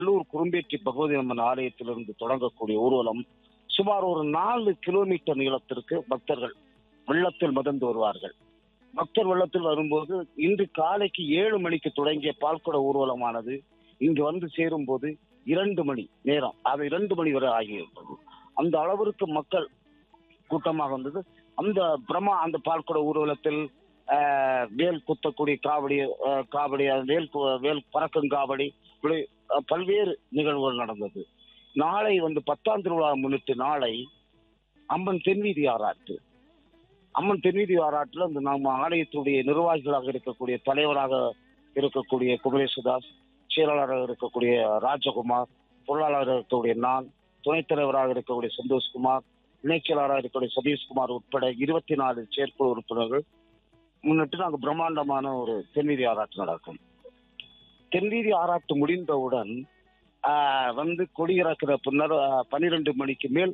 நல்லூர் குறும்பேற்றி பகவதி அம்மன் ஆலயத்திலிருந்து தொடங்கக்கூடிய ஊர்வலம் சுமார் ஒரு நாலு கிலோமீட்டர் நீளத்திற்கு பக்தர்கள் வெள்ளத்தில் மிதந்து வருவார்கள் பக்தர் வெள்ளத்தில் வரும்போது இன்று காலைக்கு ஏழு மணிக்கு தொடங்கிய பால்குட ஊர்வலமானது இங்கு வந்து சேரும் போது இரண்டு மணி நேரம் அது இரண்டு மணி வரை ஆகியிருந்தது அந்த அளவிற்கு மக்கள் கூட்டமாக வந்தது அந்த பிரம்மா அந்த பால்குட ஊர்வலத்தில் ஆஹ், வேல் குத்தக்கூடிய காவடி ஆஹ், காவடி அது வேல் கு- வேல் பறக்கும் காவடி இப்படி அஹ், பல்வேறு நிகழ்வுகள் நடந்தது நாளை வந்து பத்தாம் திருவிழா முன்னிட்டு நாளை அம்மன் தென்வீதி ஆராட்டு அம்மன் தென்வீதி ஆராட்டில் இந்த நம்ம ஆலயத்துடைய நிர்வாகிகளாக இருக்கக்கூடிய தலைவராக இருக்கக்கூடிய குமரேசுதாஸ் செயலாளராக இருக்கக்கூடிய ராஜகுமார் பொருளாளராக இருக்கக்கூடிய நான் துணைத் தலைவராக இருக்கக்கூடிய சந்தோஷ்குமார் இணைச் செயலாளராக இருக்கக்கூடிய சதீஷ்குமார் உட்பட இருபத்தி நாலு செயற்குழு உறுப்பினர்கள் முன்னிட்டு நாங்கள் பிரம்மாண்டமான ஒரு தென்வீதி ஆராட்டு நடக்கும் தென்வீதி ஆராட்டு முடிந்தவுடன் ஆஹ், வந்து கொடியிறக்கிற பின்னர் ஆஹ், பன்னிரண்டு மணிக்கு மேல்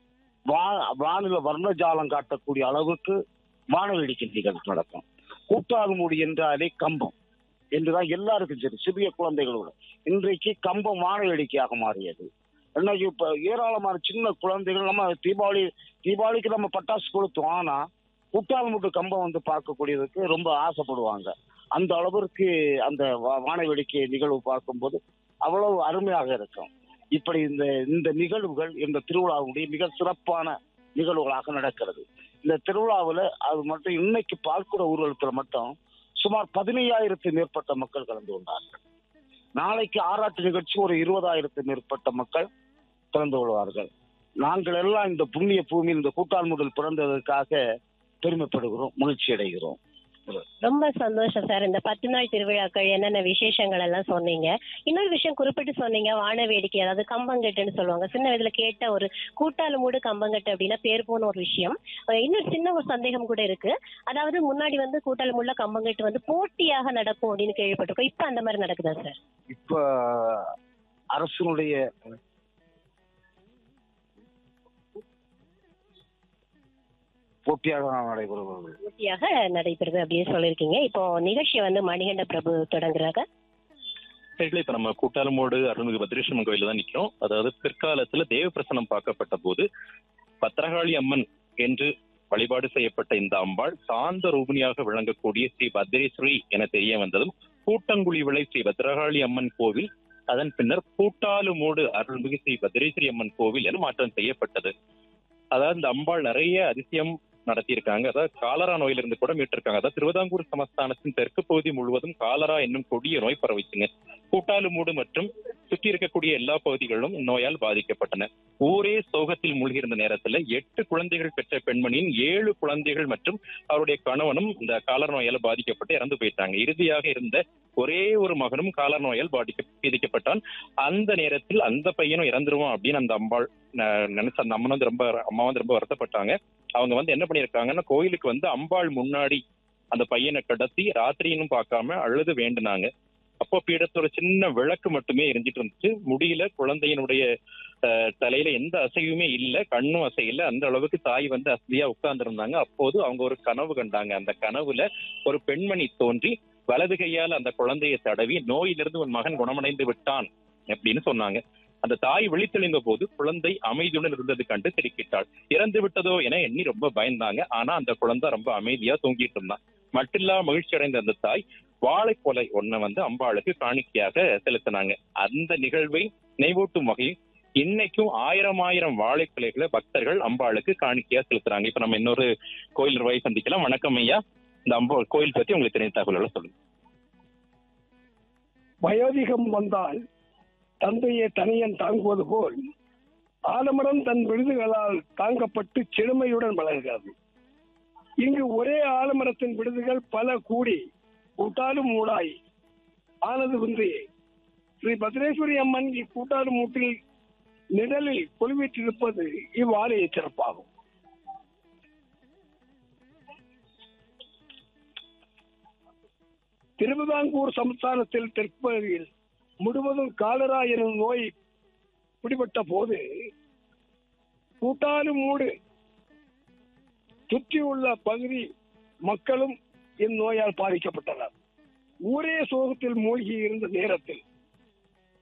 வா வானில வர்ணஜாலம் காட்டக்கூடிய அளவுக்கு வானவேடிக்கை நிகழ்ச்சி நடக்கும் கூட்டாகுமுடி என்றாலே கம்பம் என்றுதான் எல்லாருக்கும் சரி சிறிய குழந்தைகளோட இன்றைக்கு கம்பம் வான வேடிக்கையாக மாறியது இன்னைக்கு இப்ப ஏராளமான சின்ன குழந்தைகள் நம்ம தீபாவளி தீபாவளிக்கு நம்ம பட்டாசு கொளுத்தோம் ஆனா குட்டாலமுட்டு கம்பம் வந்து பார்க்கக்கூடியதுக்கு ரொம்ப ஆசைப்படுவாங்க அந்த அளவிற்கு அந்த வா- வான வேடிக்கை நிகழ்வு பார்க்கும்போது அவ்வளவு அருமையாக இருக்கும் இப்படி இந்த இந்த நிகழ்வுகள் இந்த திருவிழாவுடைய மிக சிறப்பான நிகழ்வுகளாக நடக்கிறது இந்த திருவிழாவில் அது மட்டும் இன்னைக்கு பால்குட ஊர்வலத்தில் மட்டும் சுமார் பதினையாயிரத்து மேற்பட்ட மக்கள் கலந்து கொண்டார்கள் நாளைக்கு ஆராட்டு நிகழ்ச்சி ஒரு இருபதாயிரத்து மேற்பட்ட மக்கள் கலந்து கொள்வார்கள் நாங்கள் எல்லாம் இந்த புண்ணிய பூமியில் இந்த கூட்டால் முதல் பிறந்ததற்காக பெருமைப்படுகிறோம் மகிழ்ச்சி அடைகிறோம் ரொம்ப சந்தோஷம் சார் இந்த பத்து நாள் திருவிழாக்கள் என்னென்ன விசேஷங்கள் எல்லாம் சொன்னீங்க இன்னொரு விஷயம் குறிப்பிட்டு சொன்னீங்க வான வேடிக்கை அதாவது கம்பங்கட்டுன்னு சொல்லுவாங்க சின்ன வயதுல கேட்ட ஒரு கூட்டாளு மூடு கம்பங்கட்டு அப்படின்னா பேர் போன ஒரு விஷயம் அஹ் இன்னொரு சின்ன ஒரு சந்தேகம் கூட இருக்கு அதாவது முன்னாடி வந்து கூட்டாளு மூடுல கம்பங்கட்டு வந்து போட்டியாக நடக்கும் அப்படின்னு கேள்விப்பட்டிருக்கோம் இப்ப அந்த மாதிரி நடக்குதா சார் இப்ப அரசினுடைய போட்டியாக நடைபெறுவது போட்டியாக நடைபெறுது அப்படின்னு சொல்லியிருக்கீங்க இப்போ நிகழ்ச்சி வந்து மணிகண்ட பிரபு தொடங்குறாங்க சைட்ல இப்ப நம்ம கூட்டாளமோடு அருள்மிகு பத்ரேஸ்வரன் கோயில தான் நிக்கிறோம் அதாவது பிற்காலத்துல தேவ பிரசனம் பார்க்கப்பட்ட போது பத்திரகாளி அம்மன் என்று வழிபாடு செய்யப்பட்ட இந்த அம்பாள் சாந்த ரூபிணியாக விளங்கக்கூடிய ஸ்ரீ பத்ரேஸ்வரி என தெரிய வந்ததும் கூட்டங்குழி விளை ஸ்ரீ பத்ரகாளி அம்மன் கோவில் அதன் பின்னர் கூட்டாலுமோடு அருள்மிகு ஸ்ரீ பத்ரேஸ்வரி அம்மன் கோவில் என மாற்றம் செய்யப்பட்டது அதாவது இந்த அம்பாள் நிறைய அதிசயம் நடத்தியிருக்காங்க அதாவது காலரா நோயிலிருந்து கூட மீட்டிருக்காங்க அதாவது திருவிதாங்கூர் சமஸ்தானத்தின் தெற்கு பகுதி முழுவதும் காலரா என்னும் கொடிய நோய் பரவிச்சுங்க கூட்டாலுமூடு மற்றும் சுற்றி இருக்கக்கூடிய எல்லா பகுதிகளும் இந்நோயால் பாதிக்கப்பட்டன ஊரே சோகத்தில் மூழ்கியிருந்த நேரத்துல எட்டு குழந்தைகள் பெற்ற பெண்மணியின் ஏழு குழந்தைகள் மற்றும் அவருடைய கணவனும் இந்த காலர் நோயால் பாதிக்கப்பட்டு இறந்து போயிட்டாங்க இறுதியாக இருந்த ஒரே ஒரு மகனும் காலர் நோயால் பாதிக்க பாதிக்கப்பட்டான் அந்த நேரத்தில் அந்த பையனும் இறந்துருவான் அப்படின்னு அந்த அம்பாள் ந- நினைச்ச அந்த அம்மன் வந்து ரொம்ப அம்மா வந்து ரொம்ப வருத்தப்பட்டாங்க அவங்க வந்து என்ன பண்ணியிருக்காங்கன்னா கோயிலுக்கு வந்து அம்பாள் முன்னாடி அந்த பையனை கடத்தி ராத்திரின்னு பார்க்காம அழுது வேண்டுனாங்க அப்போ பீடத்தோட சின்ன விளக்கு மட்டுமே எரிஞ்சிட்டு இருந்துச்சு முடியல குழந்தையினுடைய அஹ், தலையில எந்த அசைவுமே இல்ல கண்ணும் அசையல அந்த அளவுக்கு தாய் வந்து அசதியா உட்கார்ந்திருந்தாங்க அப்போது அவங்க ஒரு கனவு கண்டாங்க அந்த கனவுல ஒரு பெண்மணி தோன்றி வலது கையால் அந்த குழந்தையை தடவி நோயிலிருந்து உன் மகன் குணமடைந்து விட்டான் அப்படின்னு சொன்னாங்க அந்த தாய் விழித்தெழுந்த போது குழந்தை அமைதியுடன் இருந்தது கண்டு திடுக்கிட்டாள் இறந்து விட்டதோ என எண்ணி ரொம்ப பயந்தாங்க ஆனா அந்த குழந்தை ரொம்ப அமைதியா தூங்கிட்டு இருந்தான் மட்டில்லா மகிழ்ச்சி அடைந்த அந்த தாய் வாழைக்கொலை ஒன்ன வந்து அம்பாளுக்கு காணிக்கையாக செலுத்தினாங்க அந்த நிகழ்வை நினைவூட்டும் வகையில் இன்னைக்கும் ஆயிரம் ஆயிரம் வாழைக்கொலைகளை பக்தர்கள் அம்பாளுக்கு காணிக்கையா செலுத்துறாங்க இப்ப நம்ம இன்னொரு கோயில் நிர்வாகி சந்திக்கலாம் வணக்கம் ஐயா இந்த அம்பா கோயில் பத்தி உங்களுக்கு தெரிந்த தகவல்களை சொல்லுங்க வயோதிகம் வந்தால் தந்தையை தனியன் தாங்குவது போல் ஆலமரம் தன் விருதுகளால் தாங்கப்பட்டு செழுமையுடன் வளர்கிறது இங்கு ஒரே ஆலமரத்தின் விருதுகள் பல கூடி கூட்டாலும் மூடாய் ஆனது வந்து ஸ்ரீ பத்ரேஸ்வரி அம்மன் இக்கூட்டாறு மூட்டில் நிழலில் கொலுவிட்டிருப்பது இவ்வாலய சிறப்பாகும் திருவிதாங்கூர் சமஸ்தானத்தில் தெற்பகுதியில் முழுவதும் காலரா எனும் நோய் பிடிபட்ட போது கூட்டாலும் மூடு சுற்றியுள்ள பகுதி மக்களும் இந்நோயால் பாதிக்கப்பட்டனர் ஊரே சோகத்தில் மூழ்கி இருந்த நேரத்தில்